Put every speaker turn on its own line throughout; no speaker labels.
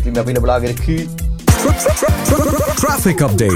அவைலபிளாக இருக்கு
Traffic update.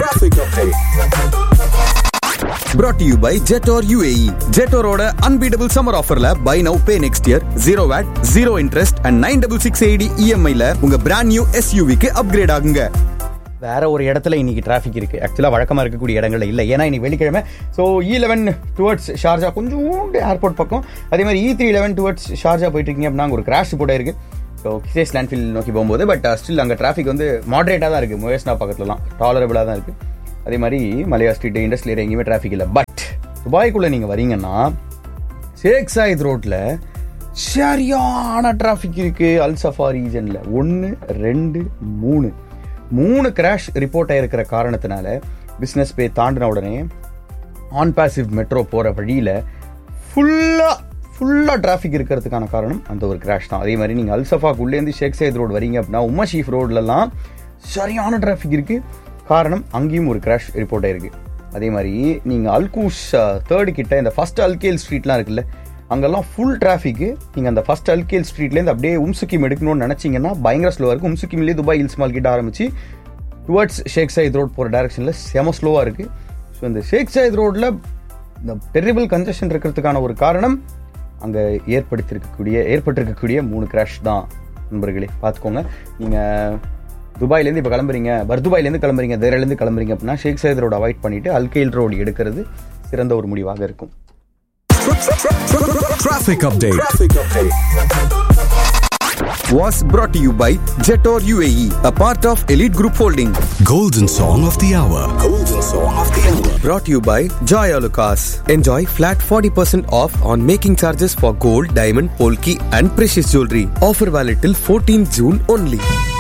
brought to you by Jetor UAE. ஜெட்டோரோட அன்பீடபிள் சம்மர் ஆஃபர்ல buy now pay next year zero wait zero interest and nine double six eighty இஎம்ஐல உங்க brand new எஸ்யூவிக்கு upgrade ஆகுங்க வேற ஒரு இடத்துல இன்னைக்கு டிராஃபிக் இருக்கு ஆக்சுவலா வழக்கமா இருக்கக்கூடிய இடங்கள்ல இல்லை ஏன்னா இன்னைக்கு வெள்ளிக்கிழமை so E eleven towards Sharjah கொஞ்சோண்டு ஏர்போர்ட் பக்கம் அதே மாதிரி E three eleven towards Sharjah போயிட்டு இருக்கீங்க அப்படின்னா அங்க ஒரு கிராஷ் ரிப்போர்ட் ஆயிருக்கு ஸோ கிசேஸ் லேண்ட்ஃபில் நோக்கி போகும்போது பட் ஸ்டில் அங்கே டிராஃபிக் வந்து மாடரேட்டாக தான் இருக்குது முயஸ்னா பக்கத்துலலாம் டாலரபிளாக தான் இருக்குது அதே மாதிரி மலையா ஸ்ட்ரீட் இண்டஸ்ட்ரியல் எங்கேயுமே டிராஃபிக் இல்லை பட் துபாய்க்குள்ளே நீங்கள் வரீங்கன்னா ஷேக் சாயித் ரோட்டில் சரியான டிராஃபிக் இருக்குது அல்சஃபா ரீஜனில் ஒன்று ரெண்டு மூணு மூணு கிராஷ் ரிப்போர்ட் ஆயிருக்கிற காரணத்தினால பிஸ்னஸ் பே தாண்டின உடனே ஆன் பாசிவ் மெட்ரோ போகிற வழியில் ஃபுல்லாக ஃபுல்லாக டிராஃபிக் இருக்கிறதுக்கான காரணம் அந்த ஒரு கிராஷ் தான் அதே மாதிரி நீங்கள் அல்சஃபாக்குள்ளேருந்து ஷேக் சைத் ரோடு வரீங்க அப்படின்னா உமா ஷீஃப் ரோட்லலாம் சரியான டிராஃபிக் இருக்குது காரணம் அங்கேயும் ஒரு கிராஷ் ரிப்போர்ட் ஆயிருக்கு அதே மாதிரி நீங்கள் அல்கூஸ் தேர்டு கிட்ட இந்த ஃபர்ஸ்ட் அல்கேல் ஸ்ட்ரீட்லாம் இருக்குல்ல அங்கெல்லாம் ஃபுல் டிராஃபிக்கு நீங்கள் அந்த ஃபர்ஸ்ட் அல்கேல் ஸ்ட்ரீட்லேருந்து அப்படியே உம்சுக்கிம் எடுக்கணும்னு நினச்சிங்கன்னா பயங்கர ஸ்லோவாக இருக்கும் உம்சுக்கிம்லேயே துபாய் ஹில்ஸ் மால் கிட்ட ஆரம்பிச்சு டுவர்ட்ஸ் ஷேக் சைத் ரோட் போகிற டேரக்ஷனில் செம ஸ்லோவாக இருக்குது ஸோ இந்த ஷேக் சைத் ரோட்டில் இந்த டெரிபிள் கன்ஜெஷன் இருக்கிறதுக்கான ஒரு காரணம் அங்கே ஏற்படுத்தியிருக்கக்கூடிய ஏற்பட்டிருக்கக்கூடிய மூணு கிராஷ் தான் நண்பர்களே பார்த்துக்கோங்க நீங்கள் துபாயிலேருந்து இப்போ கிளம்புறீங்க பர்துபாயிலேருந்து கிளம்புறீங்க தேரிலேருந்து கிளம்புறீங்க அப்படின்னா ஷேக் சைத் ரோடு அவாய்ட் பண்ணிவிட்டு அல்கெயில் ரோடு எடுக்கிறது சிறந்த ஒரு முடிவாக இருக்கும்
Traffic update.
was brought to you by Jetor UAE, a part of Elite Group Holding.
Golden song of the hour. Golden song of the hour.
Brought to you by Joy Alucas. Enjoy flat 40% off on making charges for gold, diamond, polki and precious jewelry. Offer valid till 14 June only.